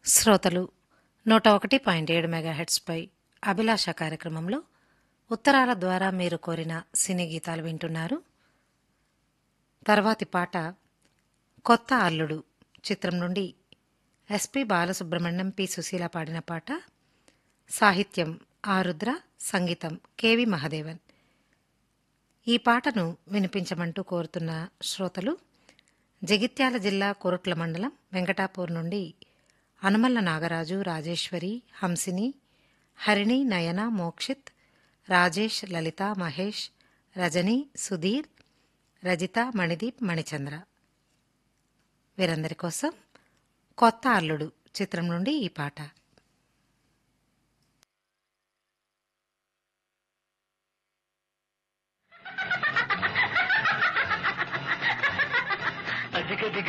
శ్రోతలు నూట ఒకటి పాయింట్ ఏడు మెగాహెట్స్పై అభిలాష కార్యక్రమంలో ఉత్తరాల ద్వారా మీరు కోరిన సినీ గీతాలు వింటున్నారు తర్వాతి పాట కొత్త అల్లుడు చిత్రం నుండి ఎస్పి బాలసుబ్రహ్మణ్యం పి సుశీల పాడిన పాట సాహిత్యం ఆరుద్ర సంగీతం కెవి మహదేవన్ ఈ పాటను వినిపించమంటూ కోరుతున్న శ్రోతలు జగిత్యాల జిల్లా కొరుట్ల మండలం వెంకటాపూర్ నుండి అనుమల్ల నాగరాజు రాజేశ్వరి హంసిని హరిణి నయన మోక్షిత్ రాజేష్ లలిత మహేష్ రజని సుధీర్ రజిత మణిదీప్ మణిచంద్ర వీరందరి కోసం కొత్త అల్లుడు చిత్రం నుండి ఈ పాట అధిక